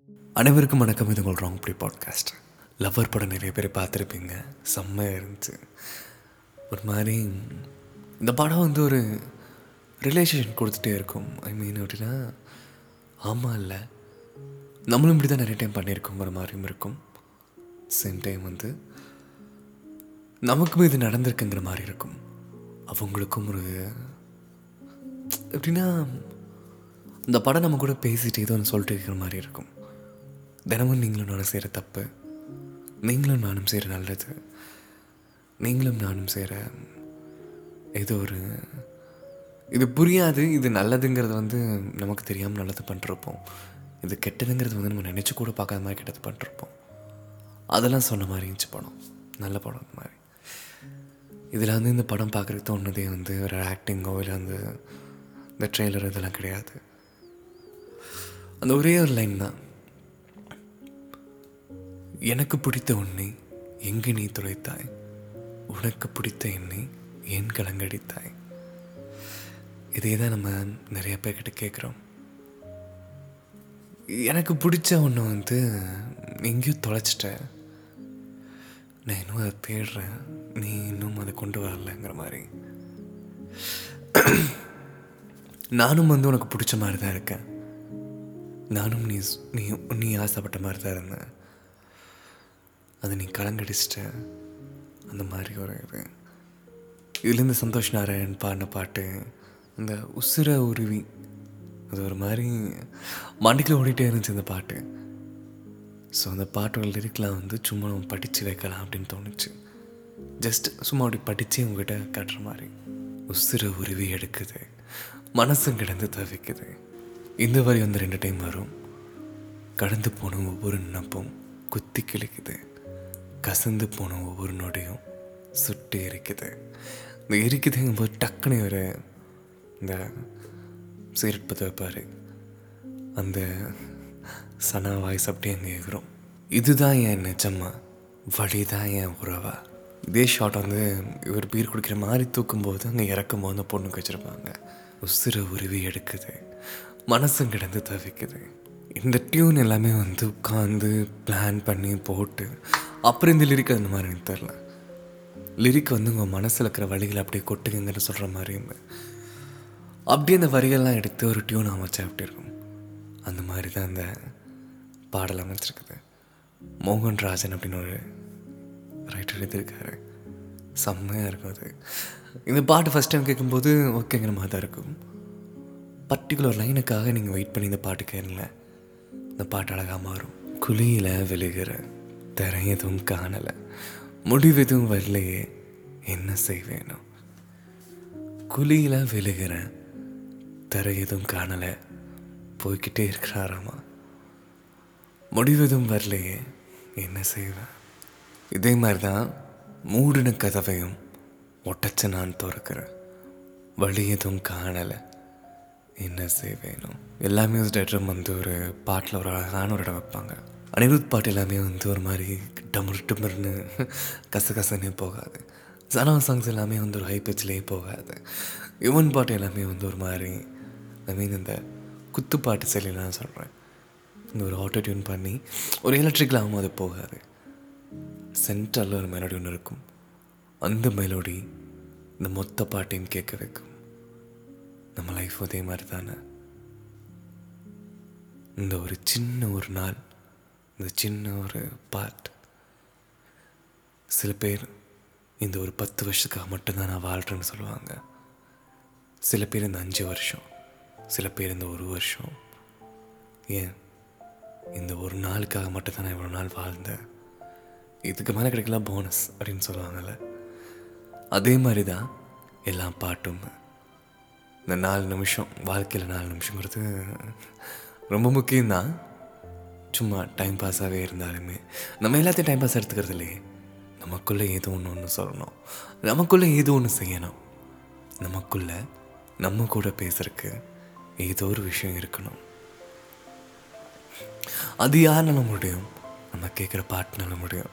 அனைவருக்கும் வணக்கம் இது உங்கள் ராங் ப்ளே பாட்காஸ்ட் லவ்வர் படம் நிறைய பேர் பார்த்துருப்பீங்க செம்மையாக இருந்துச்சு ஒரு மாதிரி இந்த படம் வந்து ஒரு ரிலேஷன் கொடுத்துட்டே இருக்கும் ஐ மீன் அப்படின்னா ஆமாம் இல்லை நம்மளும் இப்படி தான் நிறைய டைம் பண்ணியிருக்கோங்கிற மாதிரியும் இருக்கும் சேம் டைம் வந்து நமக்கும் இது நடந்திருக்குங்கிற மாதிரி இருக்கும் அவங்களுக்கும் ஒரு எப்படின்னா இந்த படம் நம்ம கூட பேசிட்டு ஏதோ ஒன்று சொல்லிட்டு இருக்கிற மாதிரி இருக்கும் தினமும் நீங்களும் நானும் செய்கிற தப்பு நீங்களும் நானும் செய்கிற நல்லது நீங்களும் நானும் செய்கிற ஏதோ ஒரு இது புரியாது இது நல்லதுங்கிறது வந்து நமக்கு தெரியாமல் நல்லது பண்ணிருப்போம் இது கெட்டதுங்கிறது வந்து நம்ம நினச்சி கூட பார்க்காத மாதிரி கெட்டது பண்ணிருப்போம் அதெல்லாம் சொன்ன மாதிரி இருந்துச்சு படம் நல்ல படம் அந்த மாதிரி இதில் வந்து இந்த படம் பார்க்குறதுக்கு தோணுதே வந்து ஒரு ஆக்டிங்கோ இல்லை வந்து இந்த ட்ரெய்லர் இதெல்லாம் கிடையாது அந்த ஒரே ஒரு லைன் தான் எனக்கு பிடித்த உன்னை எங்கு நீ துளைத்தாய் உனக்கு பிடித்த என்னை ஏன் கலங்கடித்தாய் இதே தான் நம்ம நிறைய பேர்கிட்ட கேட்குறோம் எனக்கு பிடிச்ச ஒன்று வந்து எங்கேயோ தொலைச்சிட்ட நான் இன்னும் அதை தேடுறேன் நீ இன்னும் அதை கொண்டு வரலங்கிற மாதிரி நானும் வந்து உனக்கு பிடிச்ச மாதிரி தான் இருக்கேன் நானும் நீ நீ நீ ஆசைப்பட்ட மாதிரி தான் இருந்தேன் அதை நீ கலங்கடிச்சிட்ட அந்த மாதிரி ஒரு இது இதுலேருந்து சந்தோஷ் நாராயண் பாடின பாட்டு அந்த உசுர உருவி அது ஒரு மாதிரி மண்டிக்கில் ஓடிட்டே இருந்துச்சு அந்த பாட்டு ஸோ அந்த பாட்டோட லிரிக்லாம் வந்து சும்மா நம்ம படித்து வைக்கலாம் அப்படின்னு தோணுச்சு ஜஸ்ட் சும்மா அப்படி படித்து உங்ககிட்ட காட்டுற மாதிரி உசுர உருவி எடுக்குது மனசும் கிடந்து தவிக்குது இந்த வரி வந்து ரெண்டு டைம் வரும் கடந்து போன ஒவ்வொரு நினப்பும் குத்தி கிழிக்குது கசந்து போன ஒவ்வொரு நொடியும் சுட்டு எரிக்குது இந்த எரிக்குதுங்கும்போது டக்குன்னு ஒரு இந்த சிகரெட் பற்ற வைப்பார் அந்த சனா வாய்ஸ் அப்படியே அங்கே கேட்குறோம் இதுதான் என் நிஜமா வழி தான் என் உறவா இதே ஷாட் வந்து இவர் பீர் குடிக்கிற மாதிரி தூக்கும்போது அங்கே இறக்கும் போது அந்த பொண்ணுக்கு வச்சுருப்பாங்க உசுர உருவி எடுக்குது மனசும் கிடந்து தவிக்குது இந்த டியூன் எல்லாமே வந்து உட்காந்து பிளான் பண்ணி போட்டு அப்புறம் இந்த லிரிக் அந்த மாதிரி எனக்கு தெரில லிரிக் வந்து உங்கள் மனசில் இருக்கிற வழிகளை அப்படியே கொட்டுங்கன்னு சொல்கிற மாதிரி அப்படியே அந்த வரிகள்லாம் எடுத்து ஒரு டியூன் அமைச்சா அப்படி இருக்கும் அந்த மாதிரி தான் அந்த பாடல் அமைச்சிருக்குது மோகன் ராஜன் அப்படின்னு ஒரு ரைட்டர் எழுதியிருக்காரு செம்மையாக இருக்கும் அது இந்த பாட்டு ஃபஸ்ட் டைம் கேட்கும்போது ஓகேங்கிற மாதிரி தான் இருக்கும் பர்டிகுலர் லைனுக்காக நீங்கள் வெயிட் பண்ணி இந்த பாட்டு கேளுங்க இந்த பாட்டு அழகாக மாறும் குழியில் விழுகிற திரை எதுவும் காணலை முடிவு எதுவும் வரலையே என்ன செய்வேனோ குழியில் விழுகிற திரை எதுவும் காணலை போய்கிட்டே இருக்கிறாராமா முடிவதும் வரலையே என்ன செய்வேன் இதே மாதிரி தான் மூடின கதவையும் ஒட்டச்ச நான் திறக்கிறேன் வழி எதுவும் காணலை என்ன செய்வேனோ எல்லா மியூசிக் டைரக்டரும் வந்து ஒரு பாட்டில் ஒரு அழகான ஒரு இடம் வைப்பாங்க அனிருத் பாட்டு எல்லாமே வந்து ஒரு மாதிரி டமர் டமர்னு கசகசனே போகாது சனா சாங்ஸ் எல்லாமே வந்து ஒரு ஹை பிச்சிலே போகாது யுவன் பாட்டு எல்லாமே வந்து ஒரு மாதிரி ஐ மீன் இந்த குத்துப்பாட்டு செயலாம் சொல்கிறேன் இந்த ஒரு ஆட்டோ டியூன் பண்ணி ஒரு எலக்ட்ரிக்கில் ஆகும் அது போகாது சென்ட்ரலில் ஒரு மெலோடி ஒன்று இருக்கும் அந்த மெலோடி இந்த மொத்த பாட்டையும் கேட்க வைக்கும் நம்ம லைஃப் அதே மாதிரி தானே இந்த ஒரு சின்ன ஒரு நாள் இந்த சின்ன ஒரு பார்ட் சில பேர் இந்த ஒரு பத்து வருஷத்துக்காக மட்டும்தான் நான் வாழ்கிறேன்னு சொல்லுவாங்க சில பேர் இந்த அஞ்சு வருஷம் சில பேர் இந்த ஒரு வருஷம் ஏன் இந்த ஒரு நாளுக்காக மட்டும்தான் நான் இவ்வளோ நாள் வாழ்ந்தேன் இதுக்கு மேலே கிடைக்கலாம் போனஸ் அப்படின்னு சொல்லுவாங்கள்ல அதே மாதிரி தான் எல்லா பாட்டும் இந்த நாலு நிமிஷம் வாழ்க்கையில் நாலு நிமிஷங்கிறது ரொம்ப முக்கியம்தான் சும்மா டைம் பாஸாகவே இருந்தாலுமே நம்ம எல்லாத்தையும் டைம் பாஸ் எடுத்துக்கிறது இல்லையே நமக்குள்ளே ஏதோ ஒன்று ஒன்று சொல்லணும் நமக்குள்ளே ஏதோ ஒன்று செய்யணும் நமக்குள்ளே நம்ம கூட பேசுறதுக்கு ஏதோ ஒரு விஷயம் இருக்கணும் அது யாருனால முடியும் நம்ம கேட்குற பாட்டுனால முடியும்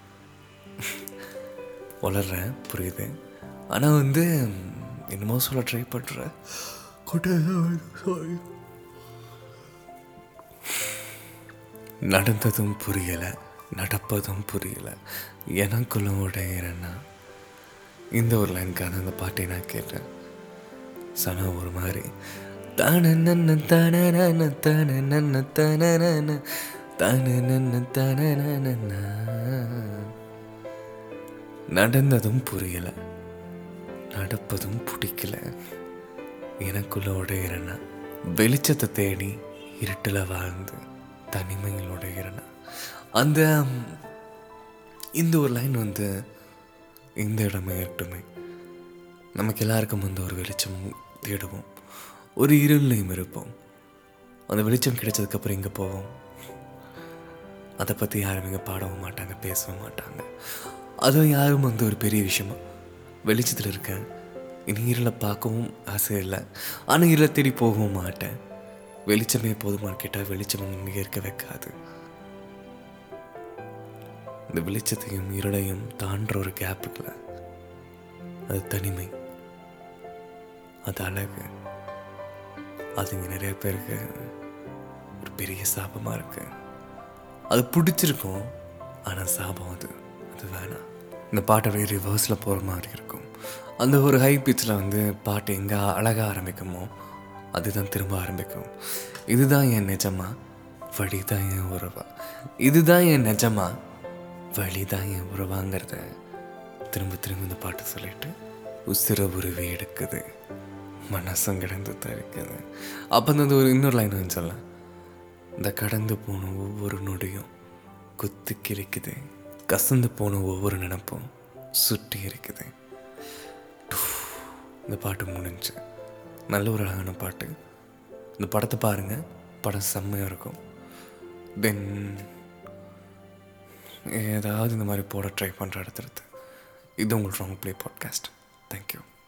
வளர்றேன் புரியுது ஆனால் வந்து என்னமோ சொல்ல ட்ரை பண்ணுறேன் சாரி நடந்ததும் புரியலை நடப்பதும் புரியலை எனக்குள்ள உடையிறேன்னா இந்த ஒரு லைனுக்கான அந்த பாட்டை நான் கேட்டேன் சனா ஒரு மாதிரி தான நன்ன தான நன்ன தான நன்ன தான நன்ன தான நன்ன தான நன்ன நடந்ததும் புரியலை நடப்பதும் பிடிக்கல எனக்குள்ள உடையிறேன்னா வெளிச்சத்தை தேடி இருட்டில் வாழ்ந்து தனிமையில் உடையிறேன்னா அந்த ம், இந்த ஒரு லைன் வந்து இந்த இடமே இருக்கட்டுமே நமக்கு எல்லாருக்கும் வந்து ஒரு வெளிச்சம் தேடுவோம் ஒரு இருளையும் இருப்போம் அந்த வெளிச்சம் கிடைச்சதுக்கப்புறம் எங்கே போவோம் அதை பற்றி யாரும் இங்கே பாடவும் மாட்டாங்க பேசவும் மாட்டாங்க அதுவும் யாரும் வந்து ஒரு பெரிய விஷயமா வெளிச்சத்தில் இருக்கேன் இனி இருளை பார்க்கவும் ஆசை இல்லை ஆனால் இருளை தேடி போகவும் மாட்டேன் வெளிச்சமே போதுமான்னு கேட்டால் வெளிச்சம் இங்கே இருக்க வைக்காது இந்த வெளிச்சத்தையும் இருளையும் தாண்டுற ஒரு கேப்புக்குள்ள அது தனிமை அது அழகு அது இங்கே நிறைய பேருக்கு ஒரு பெரிய சாபமாக இருக்கு அது பிடிச்சிருக்கும் ஆனால் சாபம் அது அது வேணாம் இந்த பாட்டை அப்படியே ரிவர்ஸில் போகிற மாதிரி இருக்கும் அந்த ஒரு ஹை பிச்சில் வந்து பாட்டு எங்கே அழகாக ஆரம்பிக்குமோ அதுதான் திரும்ப ஆரம்பிக்கும் இதுதான் என் நிஜமா வழி தான் என் உறவா இதுதான் என் நிஜமா வழி தான் என் உறவாங்கிறத திரும்ப திரும்ப இந்த பாட்டு சொல்லிட்டு உசிர உருவி எடுக்குது மனசும் கிடந்து தவிக்குது அப்போ அந்த ஒரு இன்னொரு லைன் வந்து சொல்ல இந்த கடந்து போன ஒவ்வொரு நொடியும் குத்து கிழிக்குது கசந்து போன ஒவ்வொரு நினப்பும் சுட்டி இருக்குது இந்த பாட்டு முடிஞ்சு நல்ல ஒரு அழகான பாட்டு இந்த படத்தை பாருங்கள் படம் செம்மையாக இருக்கும் தென் ஏதாவது இந்த மாதிரி போட ட்ரை பண்ணுற அடுத்தடுத்து இது உங்கள் ராங் ப்ளே பாட்காஸ்ட் தேங்க்யூ